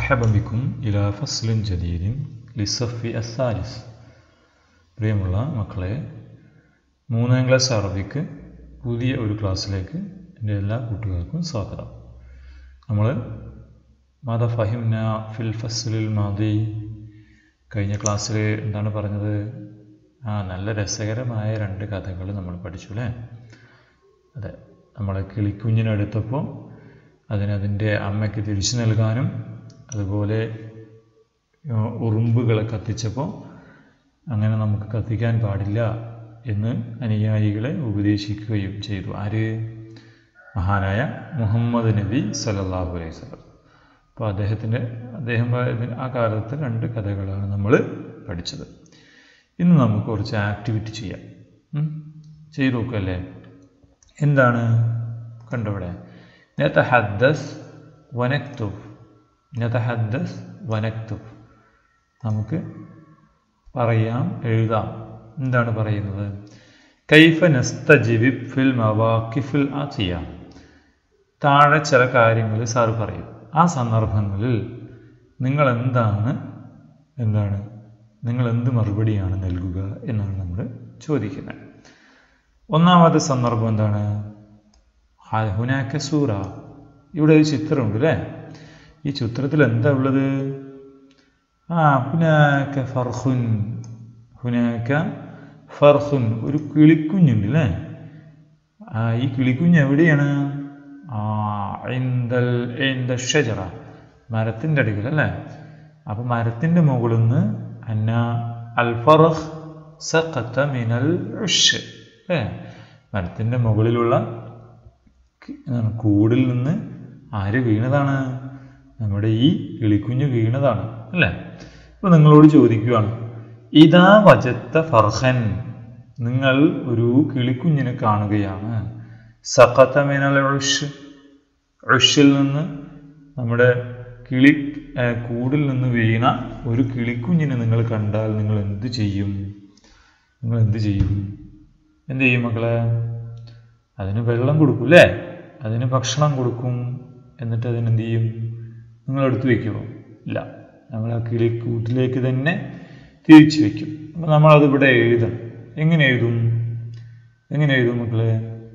مرحبا بكم إلى فصل جديد للصف الثالث പ്രിയമുള്ള മക്കളെ മൂന്നാം ക്ലാസ് അറബിക്ക് പുതിയ ഒരു ക്ലാസ്സിലേക്ക് എൻ്റെ എല്ലാ കൂട്ടുകാർക്കും സ്വാഗതം നമ്മൾ മാത ഫഹിംന ഫിൽ ഫസ്ലിൽ മാതി കഴിഞ്ഞ ക്ലാസ്സിൽ എന്താണ് പറഞ്ഞത് ആ നല്ല രസകരമായ രണ്ട് കഥകൾ നമ്മൾ പഠിച്ചു അല്ലേ അതെ നമ്മൾ കിളിക്കുഞ്ഞിനെടുത്തപ്പോൾ അതിനതിൻ്റെ അമ്മയ്ക്ക് തിരിച്ചു നൽകാനും അതുപോലെ ഉറുമ്പുകളെ കത്തിച്ചപ്പോൾ അങ്ങനെ നമുക്ക് കത്തിക്കാൻ പാടില്ല എന്ന് അനുയായികളെ ഉപദേശിക്കുകയും ചെയ്തു ആര് മഹാനായ മുഹമ്മദ് നബി സല്ലല്ലാഹു അലൈഹി വസല്ലം അപ്പോൾ അദ്ദേഹത്തിൻ്റെ അദ്ദേഹം ആ കാലത്ത് രണ്ട് കഥകളാണ് നമ്മൾ പഠിച്ചത് ഇന്ന് നമുക്ക് കുറച്ച് ആക്ടിവിറ്റി ചെയ്യാം ചെയ്തു നോക്കല്ലേ എന്താണ് കണ്ടവിടെ നതഹദ്ദസ് വനക്തുബ് നതഹദ്ദസ് വനക്തുബ് നമുക്ക് പറയാം എഴുതാം എന്താണ് പറയുന്നത് കൈഫ നസ്തജിബി ഫിൽ മവാക്കിഫിൽ ആത്തിയ താഴെ ചില കാര്യങ്ങൾ സാർ പറയും ആ സന്ദർഭങ്ങളിൽ നിങ്ങൾ എന്താണ് എന്താണ് നിങ്ങൾ എന്ത് മറുപടിയാണ് നൽകുക എന്നാണ് നമ്മൾ ചോദിക്കുന്നത് ഒന്നാമത്തെ സന്ദർഭം എന്താണ് ഹുനാക്ക സൂറ ഇവിടെ ഒരു ചിത്രമുണ്ട് അല്ലേ ഈ ചിത്രത്തിൽ എന്താ ഉള്ളത് ആ ഹുനാക്ക ഫർഹുൻ ഹുനാക്ക ഫർഹുൻ ഒരു കിളിക്കുഞ്ഞുണ്ട് അല്ലേ ആ ഈ കിളിക്കുഞ്ഞ് എവിടെയാണ് ആ എന്തൽ എന്ത ഷജറ മരത്തിൻ്റെ അടുക്കൽ അല്ലേ അപ്പം മരത്തിൻ്റെ മുകളിൽ നിന്ന് അന്ന അൽ ഫറഹ് സഖത്ത മിനൽ ഉഷ് അല്ലേ മരത്തിൻ്റെ മുകളിലുള്ള കൂടിൽ നിന്ന് ആര് വീണതാണ് നമ്മുടെ ഈ കിളിക്കുഞ്ഞ് വീണതാണ് അല്ലേ അപ്പോൾ നിങ്ങളോട് ചോദിക്കുകയാണ് ഇതാ വജത്ത ഫർഹൻ നിങ്ങൾ ഒരു കിളിക്കുഞ്ഞിനെ കാണുകയാണ് സഖത്ത മിനൽ ഉഷ് ഉഷിൽ നിന്ന് നമ്മുടെ കിളി കൂടിൽ നിന്ന് വീണ ഒരു കിളിക്കുഞ്ഞിനെ നിങ്ങൾ കണ്ടാൽ നിങ്ങൾ എന്ത് ചെയ്യും നിങ്ങൾ എന്ത് ചെയ്യും എന്ത് ചെയ്യും മക്കളെ അതിന് വെള്ളം കൊടുക്കും അല്ലേ അതിന് ഭക്ഷണം കൊടുക്കും എന്നിട്ട് അതിനെന്ത് ചെയ്യും നിങ്ങൾ എടുത്തു വയ്ക്കുമോ ഇല്ല നമ്മൾ ആ കിളി കൂട്ടിലേക്ക് തന്നെ തിരിച്ചു വയ്ക്കും അപ്പം നമ്മളതിവിടെ എഴുതണം എങ്ങനെ എഴുതും എങ്ങനെ എഴുതും മക്കളെ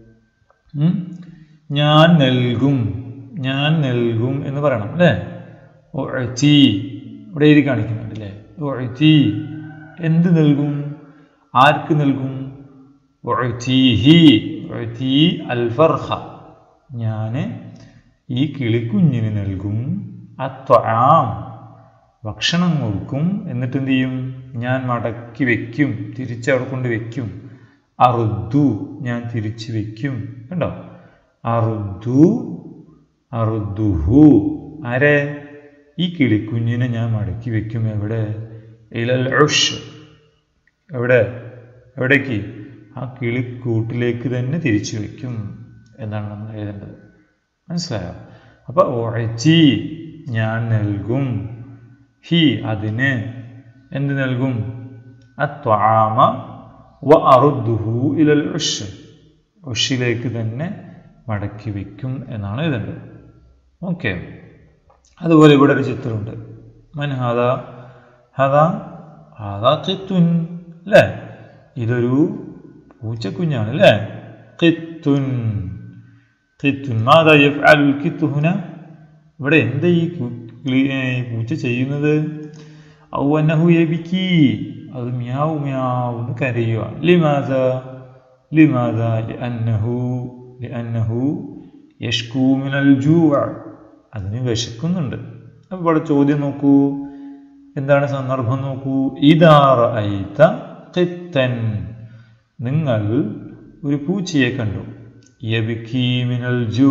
ഞാൻ നൽകും ഞാൻ നൽകും എന്ന് പറയണം അല്ലേ ഒഴത്തി ഇവിടെ എഴുതി കാണിക്കുന്നുണ്ട് അല്ലേ ഒഴത്തി എന്ത് നൽകും ആർക്ക് നൽകും ഒഴത്തീഹി ഒഴത്തി അൽഫർഹ ഞാൻ ഈ കിളിക്കുഞ്ഞിന് നൽകും അത്വാം ഭക്ഷണം കൊടുക്കും എന്നിട്ട് എന്ത് ചെയ്യും ഞാൻ മടക്കി വെക്കും തിരിച്ചവിടെ കൊണ്ട് വെക്കും അറുദ്ദു ഞാൻ തിരിച്ചു വെക്കും കണ്ടോ അറുദ്ദു അറുദ്ദുഹു ആരെ ഈ കിളിക്കുഞ്ഞിനെ ഞാൻ മടക്കി വെക്കും എവിടെ ഇലൽ ഉഷ് എവിടെ എവിടേക്ക് ആ കിളിക്കൂട്ടിലേക്ക് തന്നെ തിരിച്ചു വയ്ക്കും എന്നാണ് നമ്മൾ എഴുതേണ്ടത് മനസ്സിലായോ അപ്പോൾ ഒഴച്ചി ഞാൻ നൽകും ഹി അതിന് എന്ത് നൽകും അത്വാമ വ അറുദ്ദുഹു ഇലൽ ഉഷ് ഉഷിലേക്ക് തന്നെ മടക്കി വയ്ക്കും എന്നാണ് എഴുതേണ്ടത് ഓക്കെ അതുപോലെ ഇവിടെ ഒരു ചിത്രമുണ്ട് മൻ ഹദ ഹദ ഹദ കിത്തുൻ അല്ലേ ഇതൊരു പൂച്ചക്കുഞ്ഞാണ് അല്ലേ കിത്തുൻ കിത്തുൻ മാതാ യഫ്അലുൽ കിത്തു ഹുന ഇവിടെ എന്താ ഈ പൂച്ച ചെയ്യുന്നത് ഔവന്നഹു യബിക്കി അത് മ്യാവു മ്യാവ് എന്ന് കരയുക ലിമാത ലിമാത ലിഅന്നഹു ലിഅന്നഹു യഷ്കൂ മിനൽ ജൂഅ അതിന് വിശക്കുന്നുണ്ട് അപ്പോൾ ഇവിടെ ചോദ്യം നോക്കൂ എന്താണ് സന്ദർഭം നോക്കൂ ഇതാറ ഐത്ത കിത്തൻ നിങ്ങൾ ഒരു പൂച്ചയെ കണ്ടു യബിക്കീമിനൽ ജൂ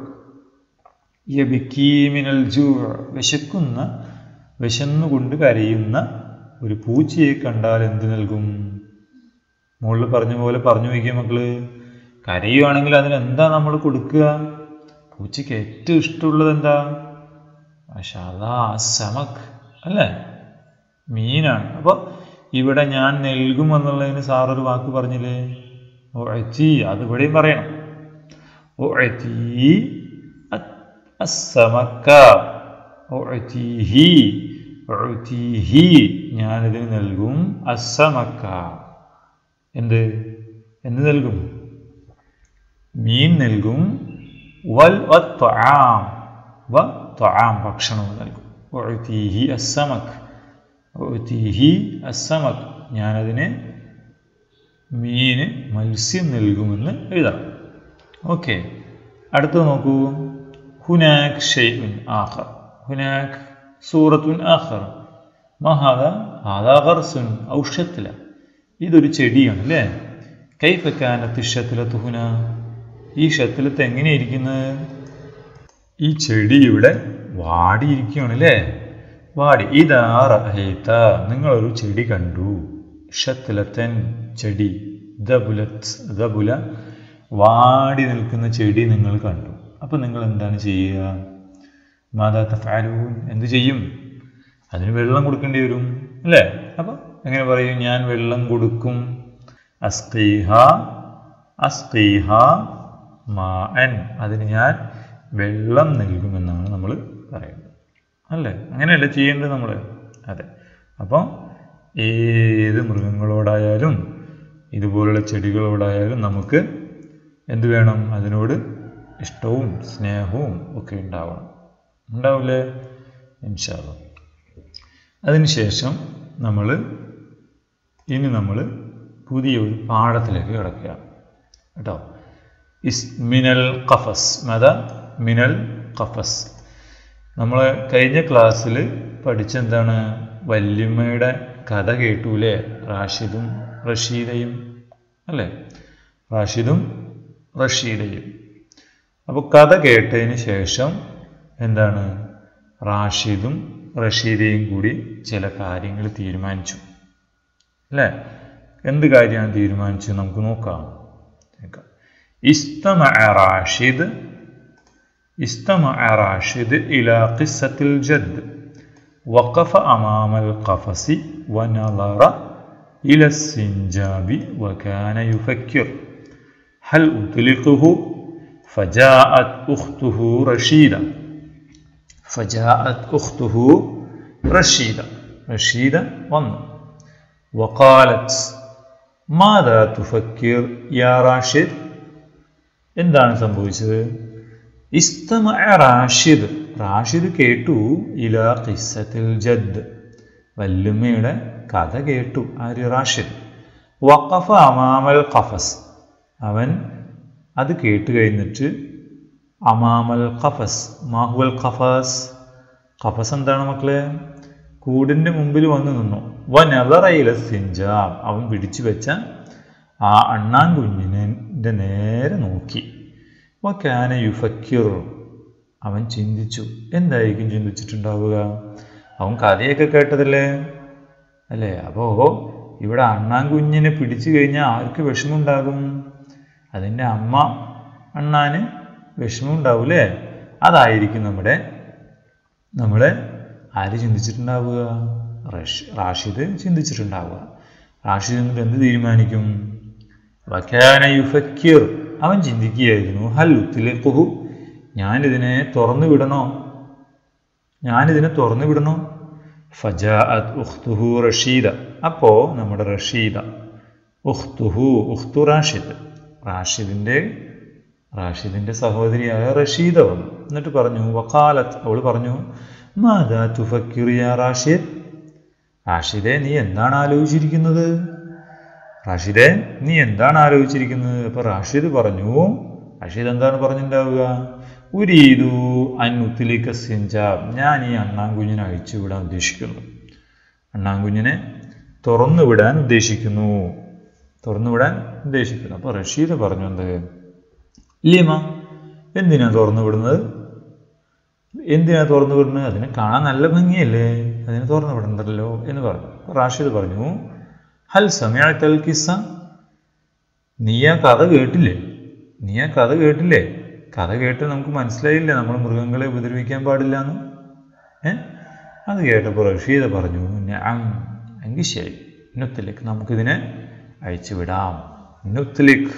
യബിക്കീമിനൽ ജൂ വിശക്കുന്ന വിശന്നുകൊണ്ട് കരയുന്ന ഒരു പൂച്ചയെ കണ്ടാൽ എന്ത് നൽകും മുകളിൽ പറഞ്ഞ പോലെ പറഞ്ഞു വയ്ക്കുക മക്കള് കരയുവാണെങ്കിൽ അതിനെന്താ നമ്മൾ കൊടുക്കുക പൂച്ചയ്ക്ക് ഏറ്റവും ഇഷ്ടമുള്ളത് എന്താ മഷാലാ സമക് അല്ലേ മീനാണ് അപ്പോൾ ഇവിടെ ഞാൻ നൽകും എന്നുള്ളതിന് സാറൊരു വാക്ക് പറഞ്ഞില്ലേ ഓ എത്തി അത് ഇവിടെയും പറയണം ഓ എത്തി അസ്സമക്ക ഉഅ്തീഹി ഉഅ്തീഹി ഞാനിതിന് നൽകും അസ്സമക്ക എന്ത് എന്ത് നൽകും മീൻ നൽകും വൽ വത്ത്വാം വ ത്വാം ഭക്ഷണവും നൽകും ഉഅ്തീഹി അസ്സമക് ഉഅ്തീഹി അസ്സമക് ഞാനതിന് മീന് മത്സ്യം നൽകുമെന്ന് എഴുതണം ഓക്കെ അടുത്തത് നോക്കൂ ഹുനാക് ഷെയ്ഉൻ ആഖർ ഹുനാക് സൂറത്തുൻ ആഖർ മഹാദ ഹാദാ ഖർസുൻ ഔ ഷത്ല ഇതൊരു ചെടിയാണ് അല്ലേ കൈഫക്കാനത്ത് ഷത്തിലത്ത് ഹുന ഈ ഷത്തിലത്ത് എങ്ങനെയിരിക്കുന്നത് ഈ ചെടി ഇവിടെ വാടിയിരിക്കുകയാണ് അല്ലേ വാടി ഇതാ റഹീത്ത നിങ്ങളൊരു ചെടി കണ്ടു ഷത്തിലത്തൻ ചെടി ദബുലത്ത് ദബുല വാടി നിൽക്കുന്ന ചെടി നിങ്ങൾ കണ്ടു അപ്പം നിങ്ങൾ എന്താണ് ചെയ്യുക മാതാ തഫാലൂൻ എന്ത് ചെയ്യും അതിന് വെള്ളം കൊടുക്കേണ്ടി വരും അല്ലേ അപ്പം എങ്ങനെ പറയും ഞാൻ വെള്ളം കൊടുക്കും അസ്കീഹ അസ്കീഹ മാൻ അതിന് ഞാൻ വെള്ളം നൽകുമെന്നാണ് നമ്മൾ പറയുന്നത് അല്ലേ അങ്ങനെയല്ല ചെയ്യേണ്ടത് നമ്മൾ അതെ അപ്പം ഏത് മൃഗങ്ങളോടായാലും ഇതുപോലുള്ള ചെടികളോടായാലും നമുക്ക് എന്ത് വേണം അതിനോട് ഇഷ്ടവും സ്നേഹവും ഒക്കെ ഉണ്ടാവണം ഉണ്ടാവില്ലേ ഇൻഷാല്ല അതിനുശേഷം നമ്മൾ ഇനി നമ്മൾ പുതിയ ഒരു പാഠത്തിലേക്ക് കിടക്കുകയാണ് കേട്ടോ ഇസ് മിനൽ ഖഫസ് മത മിനൽ ഖഫസ് നമ്മൾ കഴിഞ്ഞ ക്ലാസ്സിൽ പഠിച്ചെന്താണ് വല്യമ്മയുടെ കഥ കേട്ടൂലേ റാഷിദും റഷീദയും അല്ലേ റാഷിദും റഷീദയും അപ്പോൾ കഥ കേട്ടതിന് ശേഷം എന്താണ് റാഷിദും റഷീദയും കൂടി ചില കാര്യങ്ങൾ തീരുമാനിച്ചു അല്ലേ എന്ത് കാര്യമാണ് തീരുമാനിച്ചത് നമുക്ക് നോക്കാം استمع راشد استمع راشد إلى قصة الجد وقف أمام القفص ونظر إلى السنجاب وكان يفكر هل أطلقه فجاءت أخته رشيدة فجاءت أخته رشيدة رشيدة ومن وقالت ماذا تفكر يا راشد എന്താണ് സംഭവിച്ചത് ഇസ്തമ റാഷിദ് റാഷിദ് കേട്ടു ഇല ഖിസ്സത്തിൽ ജദ് വല്ലുമ്മയുടെ കഥ കേട്ടു ആര് റാഷിദ് വഖഫ അമാമൽ ഖഫസ് അവൻ അത് കേട്ട് കഴിഞ്ഞിട്ട് അമാമൽ ഖഫസ് മാഹുവൽ ഖഫസ് ഖഫസ് എന്താണ് മക്കളെ കൂടിൻ്റെ മുമ്പിൽ വന്ന് നിന്നു വനലറയില സിഞ്ചാബ് അവൻ പിടിച്ചു വെച്ച ആ അണ്ണാൻ കുഞ്ഞിനെ നേരെ നോക്കി വക്കാന യുഫക്യുർ അവൻ ചിന്തിച്ചു എന്തായിരിക്കും ചിന്തിച്ചിട്ടുണ്ടാവുക അവൻ കഥയൊക്കെ കേട്ടതല്ലേ അല്ലേ അപ്പോൾ ഇവിടെ അണ്ണാൻ കുഞ്ഞിനെ പിടിച്ചു കഴിഞ്ഞാൽ ആർക്ക് വിഷമമുണ്ടാകും അതിൻ്റെ അമ്മ അണ്ണാന് വിഷമമുണ്ടാവൂലേ അതായിരിക്കും നമ്മുടെ നമ്മൾ ആര് ചിന്തിച്ചിട്ടുണ്ടാവുക റഷ് റാഷിദ് ചിന്തിച്ചിട്ടുണ്ടാവുക റാഷിദ് എന്നിട്ട് എന്ത് തീരുമാനിക്കും വക്കാന യുഫക്കിർ അവൻ ചിന്തിക്കുകയായിരുന്നു ഹൽ ഉത്തിലേക്കുഹു ഞാനിതിനെ തുറന്നു വിടണോ ഞാനിതിനെ തുറന്നു വിടണോ ഫജാഅത് ഉഖ്തുഹു റഷീദ അപ്പോൾ നമ്മുടെ റഷീദ ഉഖ്തുഹു ഉഖ്തു റാഷിദ് റാഷിദിൻ്റെ റാഷിദിൻ്റെ സഹോദരിയായ റഷീദ വന്നു എന്നിട്ട് പറഞ്ഞു വക്കാലത്ത് അവൾ പറഞ്ഞു മാതാ തുഫക്കിർ യാ റാഷിദ് റാഷിദെ നീ എന്താണ് ആലോചിച്ചിരിക്കുന്നത് റാഷിദെ നീ എന്താണ് ആലോചിച്ചിരിക്കുന്നത് അപ്പോൾ റാഷിദ് പറഞ്ഞു റാഷിദ് എന്താണ് പറഞ്ഞിട്ടുണ്ടാവുക ഉരീതു അന്നുത്തിലിക്ക സിഞ്ചാബ് ഞാൻ ഈ അണ്ണാൻകുഞ്ഞിനെ അഴിച്ചു വിടാൻ ഉദ്ദേശിക്കുന്നു അണ്ണാൻകുഞ്ഞിനെ തുറന്നു വിടാൻ ഉദ്ദേശിക്കുന്നു തുറന്നു വിടാൻ ഉദ്ദേശിക്കുന്നു അപ്പോൾ റഷീദ് പറഞ്ഞു എന്ത് ലിമ എന്തിനാ തുറന്നു വിടുന്നത് എന്തിനാ തുറന്നു വിടുന്നത് അതിനെ കാണാൻ നല്ല ഭംഗിയല്ലേ അതിനെ തുറന്നു വിടണ്ടല്ലോ എന്ന് പറഞ്ഞു റാഷിദ് പറഞ്ഞു ഹൽ സമയത്തൽ കിസ്സ നീ ആ കഥ കേട്ടില്ലേ നീ ആ കഥ കേട്ടില്ലേ കഥ കേട്ട് നമുക്ക് മനസ്സിലായില്ലേ നമ്മൾ മൃഗങ്ങളെ ഉപദ്രവിക്കാൻ പാടില്ല എന്ന് ഏ അത് കേട്ടപ്പോൾ റഷീദ പറഞ്ഞു ഞാൻ എങ്കിൽ ശരി നുത്തലിക്ക് നമുക്കിതിനെ അയച്ചു വിടാം നുത്തലിഖ്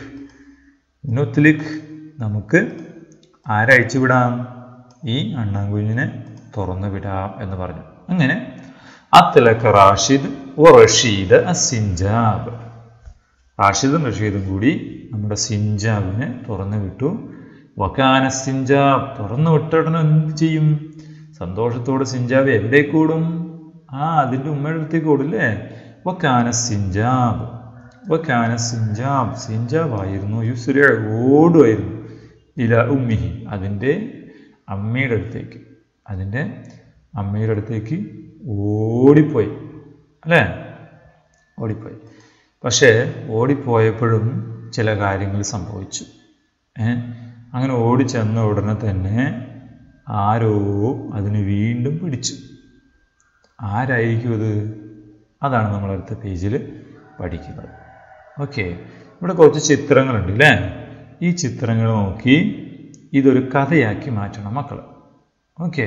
നുത്തലിഖ് നമുക്ക് ആരയച്ചു വിടാം ഈ അണ്ണാൻകുഞ്ഞിനെ തുറന്നു വിടാം എന്ന് പറഞ്ഞു അങ്ങനെ അത്തലക്ക റാഷിദ് ഒ റഷീദ് അസിൻജാബ് റാഷിദും റഷീദും കൂടി നമ്മുടെ സിഞ്ചാബിനെ തുറന്നു വിട്ടു വക്കാന സിഞ്ചാബ് തുറന്നു വിട്ട ഉടനെ എന്ത് ചെയ്യും സന്തോഷത്തോടെ സിഞ്ചാബ് എവിടേക്ക് ഓടും ആ അതിൻ്റെ ഉമ്മയുടെ അടുത്തേക്ക് ഓടില്ലേ വക്കാന സിഞ്ചാബ് വക്കാന സിഞ്ചാബ് സിഞ്ചാബ് ആയിരുന്നു യുസുര ഓടുമായിരുന്നു ഇല ഉമ്മിഹി അതിൻ്റെ അമ്മയുടെ അടുത്തേക്ക് അതിൻ്റെ അമ്മയുടെ അടുത്തേക്ക് ഓടിപ്പോയി അല്ലേ ഓടിപ്പോയി പക്ഷേ ഓടിപ്പോയപ്പോഴും ചില കാര്യങ്ങൾ സംഭവിച്ചു ഏ അങ്ങനെ ഓടിച്ചെന്ന ഉടനെ തന്നെ ആരോ അതിന് വീണ്ടും പിടിച്ചു ആരായിരിക്കും അത് അതാണ് നമ്മൾ അടുത്ത പേജിൽ പഠിക്കുന്നത് ഓക്കെ ഇവിടെ കുറച്ച് ചിത്രങ്ങളുണ്ട് അല്ലേ ഈ ചിത്രങ്ങൾ നോക്കി ഇതൊരു കഥയാക്കി മാറ്റണം മക്കൾ ഓക്കെ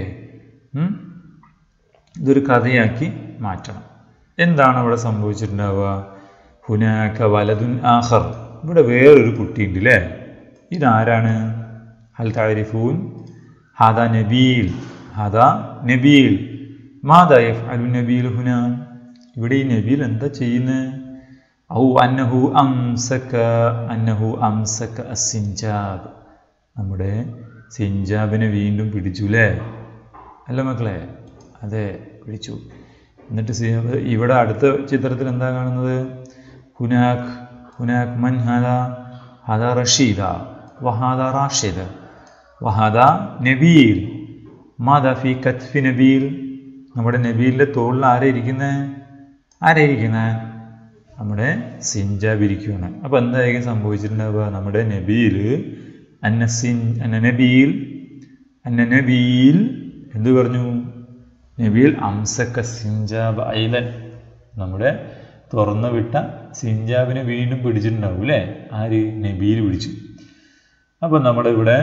ഇതൊരു കഥയാക്കി മാറ്റണം എന്താണ് അവിടെ സംഭവിച്ചിട്ടുണ്ടാവുക ഹുനാക്ക വലതുൻ ആഹർ ഇവിടെ വേറൊരു കുട്ടിയുണ്ട് അല്ലേ ഇതാരാണ് ഹൽ താരിഫൂൻ ഹാദ നബീൽ ഹാദ നബീൽ മാതാ അലു നബീൽ ഹുന ഇവിടെ ഈ നബീൽ എന്താ ചെയ്യുന്നത് ഔ അന്നഹു അംസക്ക അന്നഹു അംസക്ക അസിൻജാബ് നമ്മുടെ സിഞ്ചാബിനെ വീണ്ടും പിടിച്ചു അല്ലേ അല്ല മക്കളെ അതെ പിടിച്ചു എന്നിട്ട് സി- ഇവിടെ അടുത്ത ചിത്രത്തിൽ എന്താ കാണുന്നത് ഹുനാഖ് ഹുനാഖ് മൻ ഹാദ ഹാദ റഷീദ വഹാദ റാഷിദ് വഹാദ നബീൽ മാതാ ഫി കത്ഫി നബീൽ നമ്മുടെ നബീലിൻ്റെ തോളിൽ ആരാ ഇരിക്കുന്നത് ആരാ ഇരിക്കുന്നത് നമ്മുടെ സിഞ്ചാബ് ഇരിക്കുകയാണ് അപ്പോൾ എന്തായിരിക്കും സംഭവിച്ചിട്ടുണ്ടാവുക നമ്മുടെ നബീൽ അന്ന സിൻ അന്ന നബീൽ അന്ന നബീൽ എന്ത് പറഞ്ഞു നബീൽ അംസക്ക സിഞ്ചാബ് ഐലൻ നമ്മുടെ തുറന്നു വിട്ട സിഞ്ചാബിനെ വീണ്ടും പിടിച്ചിട്ടുണ്ടാവും അല്ലേ ആര് നബീൽ പിടിച്ചു അപ്പം നമ്മുടെ ഇവിടെ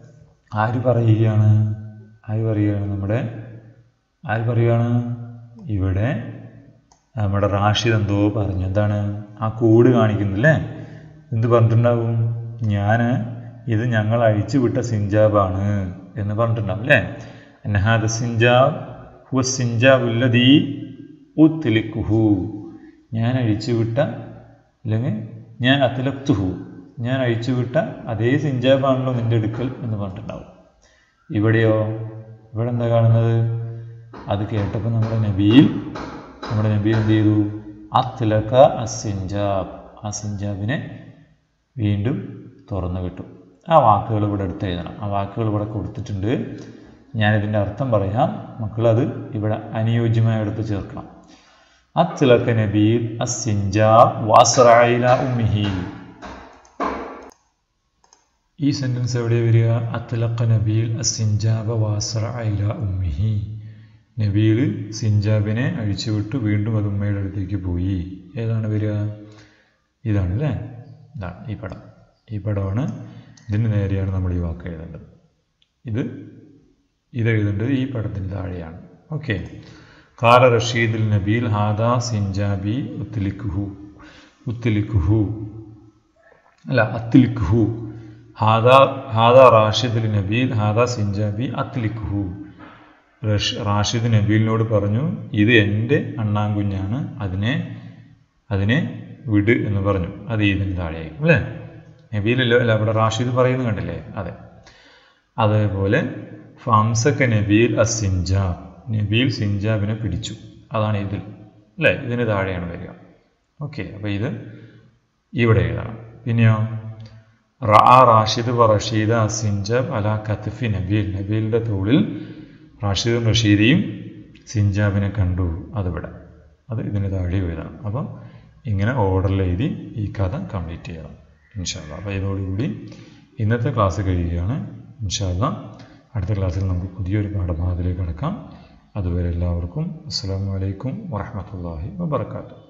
ആര് പറയുകയാണ് ആര് പറയുകയാണ് നമ്മുടെ ആര് പറയുകയാണ് ഇവിടെ നമ്മുടെ റാഷിദ് എന്തോ പറഞ്ഞു എന്താണ് ആ കൂട് കാണിക്കുന്നില്ലേ എന്ത് പറഞ്ഞിട്ടുണ്ടാവും ഞാൻ ഇത് ഞങ്ങൾ അഴിച്ചു വിട്ട സിഞ്ചാബാണ് എന്ന് പറഞ്ഞിട്ടുണ്ടാവും അല്ലേ അന്നഹാദ സിഞ്ചാബ് ഹുവ സിഞ്ചാബുല്ലദീ ഉത്തിലിക്കുഹു ഞാൻ അഴിച്ചുവിട്ട അല്ലെങ്കിൽ ഞാൻ അത്തിലക്തുഹു ഞാൻ അഴിച്ചുവിട്ട അതേ സിഞ്ചാബാണല്ലോ നിന്റെ അടുക്കൽ എന്ന് പറഞ്ഞിട്ടുണ്ടാവും ഇവിടെയോ ഇവിടെ എന്താ കാണുന്നത് അത് കേട്ടപ്പോൾ നമ്മുടെ നബിയിൽ നമ്മുടെ നബി എന്ത് ചെയ്തു അത്തിലക്ക അസിഞ്ചാബ് ആ സിഞ്ചാബിനെ വീണ്ടും തുറന്നു വിട്ടു ആ വാക്കുകൾ ഇവിടെ എടുത്ത് എഴുതണം ആ വാക്കുകൾ ഇവിടെ കൊടുത്തിട്ടുണ്ട് ഞാനിതിൻ്റെ അർത്ഥം പറയാം മക്കളത് ഇവിടെ അനുയോജ്യമായി എടുത്ത് ചേർക്കണം അത്തിലക്ക നബീൽ അസിഞ്ചാബ് വാസറായില ഉമ്മിഹി ഈ സെൻറ്റൻസ് എവിടെ വരിക അത്തലക്ക നബീൽ അസിഞ്ചാബ വാസറ ഐല ഉമ്മിഹി നബീൽ സിഞ്ചാബിനെ അഴിച്ചുവിട്ടു വീണ്ടും അത് ഉമ്മയുടെ അടുത്തേക്ക് പോയി ഏതാണ് വരിക ഇതാണ് അല്ലേ ഇതാണ് ഈ പടം ഈ പടമാണ് ഇതിന് നേരെയാണ് നമ്മൾ ഈ വാക്ക് എഴുതേണ്ടത് ഇത് ഇത് എഴുതേണ്ടത് ഈ പടത്തിന് താഴെയാണ് ഓക്കെ കാല റഷീദുൽ നബീൽ ഹാദ സിഞ്ചാബി ഉത്തലിക്കുഹു ഉത്തലിക്കുഹു അല്ല അത്തിലിക്കുഹു ഹാദ ഹാദ റാഷിദുൽ നബീൽ ഹാദ സിഞ്ചാബി അത്തിലിക്കുഹു റഷ് റാഷിദ് നബീലിനോട് പറഞ്ഞു ഇത് എൻ്റെ അണ്ണാങ്കുഞ്ഞാണ് അതിനെ അതിനെ വിട് എന്ന് പറഞ്ഞു അത് ഇതിന് താഴെയായിരിക്കും അല്ലേ നബീലല്ലോ അല്ല അവിടെ റാഷിദ് പറയുന്നത് കണ്ടില്ലേ അതെ അതേപോലെ ഫാംസക്ക നബീൽ അസ് സിഞ്ചാബ് നബീൽ സിഞ്ചാബിനെ പിടിച്ചു അതാണ് ഇതിൽ അല്ലേ ഇതിന് താഴെയാണ് വരിക ഓക്കെ അപ്പോൾ ഇത് ഇവിടെ എഴുതണം പിന്നെയോ റാ റാഷിദ് വ റഷീദ സിഞ്ചാബ് അല കത്ഫി നബീൽ നബീലിൻ്റെ തോളിൽ റാഷിദും റഷീദയും സിഞ്ചാബിനെ കണ്ടു അതിവിടെ അത് ഇതിന് താഴെ എഴുതണം അപ്പം ഇങ്ങനെ ഓർഡറിൽ എഴുതി ഈ കഥ കംപ്ലീറ്റ് ചെയ്യണം ഇൻഷാല്ല അപ്പോൾ ഇതോടുകൂടി ഇന്നത്തെ ക്ലാസ് കഴിയുകയാണ് ഇൻഷാല്ല അടുത്ത ക്ലാസ്സിൽ നമുക്ക് പുതിയൊരു പാഠഭാഗത്തിലേക്ക് കടക്കാം അതുവരെ എല്ലാവർക്കും അസ്സാം വലൈക്കും വാഹമത്തല്ലാഹി വാബർക്കാത്തു